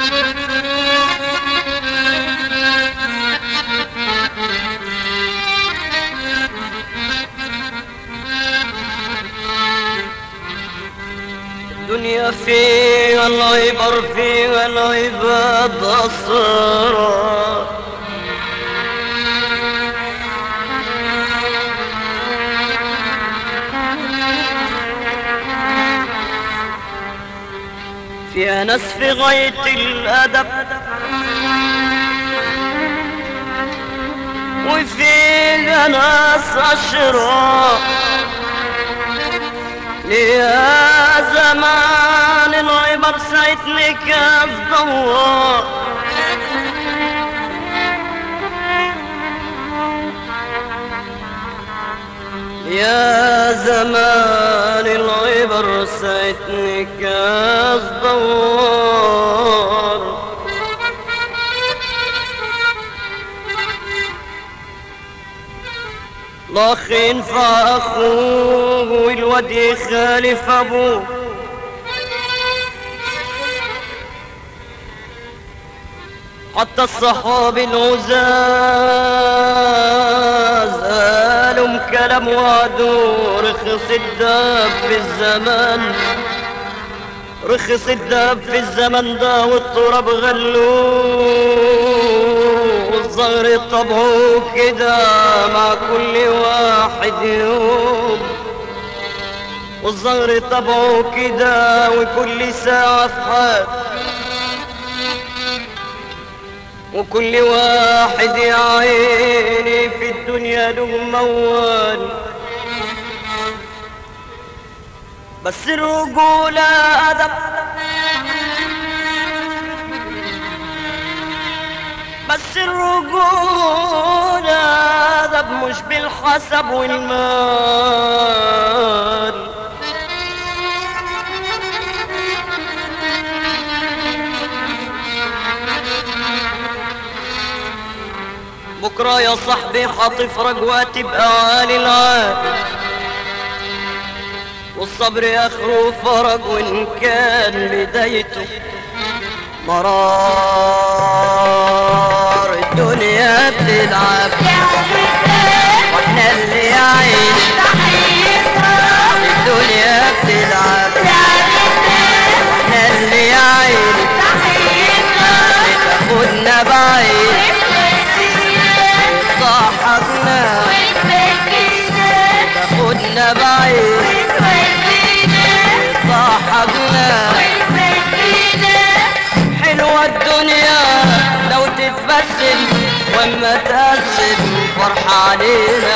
الدنيا فيها العبر فيها العباد أسرار فيها ناس في غاية الأدب وفيها ناس أشرار يا زمان العبر سايتني كاف دوار يا زمان العبر سايتني كاف دوار الاخ ينفع اخوه والواد يخالف ابوه حتى الصحاب العزاز قالوا كلام وعدوا رخص الداب في الزمان رخص الداب في الزمن ده والتراب غلوه والظهر طبعه كده مع كل واحد يوم والظهر طبعه كده وكل ساعة في حال وكل واحد يا عيني في الدنيا له موال بس الرجولة أدب بس الرجولة أدب مش بالحسب والمال بكرة يا صاحبي هتفرج وهتبقى عالي العال والصبر اخره فرج وان كان بدايته مرار الدنيا بتلعب واحنا اللي يا عيني الدنيا بتلعب واحنا اللي يا عيني بتاخدنا بعيد ضحكنا تاخدنا بعيد ضحكنا حلوة الدنيا لو تتبسم واما تقسم فرحة علينا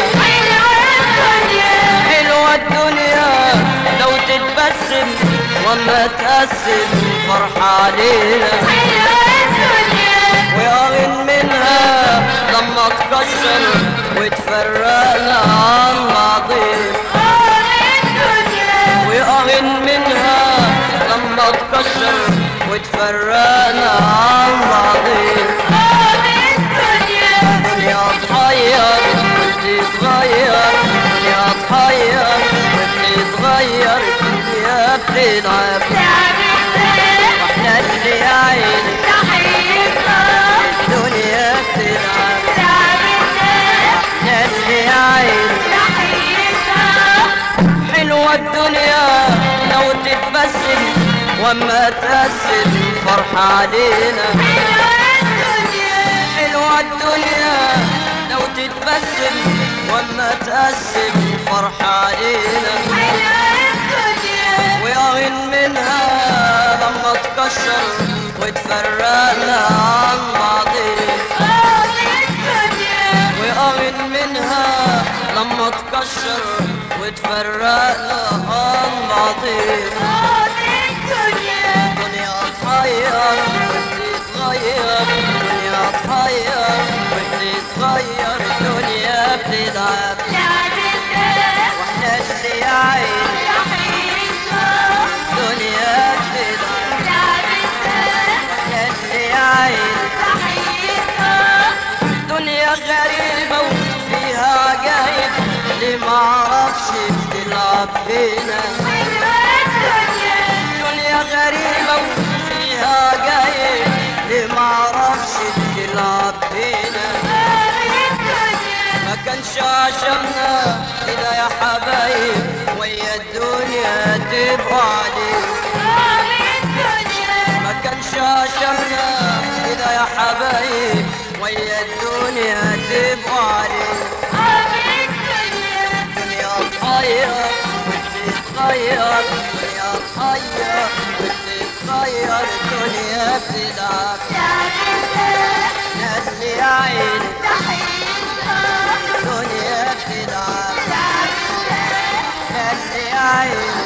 حلوة الدنيا لو تتبسم واما تقسم فرحة علينا ويغن منها لما تكسر وتفرقنا عن بعضين ويغن منها لما تكسر وتفرقنا عن بعضين الدنيا تغير وتتغير الدنيا تغير وتتغير الدنيا بتلعب واحنا اللي يا عيني الدنيا بتلعب احنا اللي يا عيني حلوة الدنيا لو تتبسم واما تقسم فرحة علينا حلوة الدنيا لو تتبسم واما تقسم فرحة علينا ويغن منها لما تكشر وتفرقنا عن بعضين ويغن منها لما تكشر وتفرقنا عن بعضين الدنيا تغير وتتغير الدنيا تغير وتتغير الدنيا بتلعب واحنا اللي يا عيني الدنيا بتلعب واحنا اللي يا عيني دنيا غريبة وفيها عجايب اللي معرفش بتلعب بينا دنيا غريبة وفيها عجايب كانش عشمنا كده يا حبايب ويا الدنيا تبقوا عليك ما كانش عشمنا كده يا حبايب ويا الدنيا تبقوا عليك الدنيا تغير وتتغير الدنيا تغير وتتغير الدنيا بتلعب نادي يا عيني الدنيا بتلعب نادي يا عيني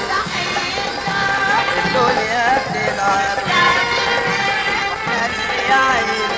الدنيا بتلعب نادي يا عيني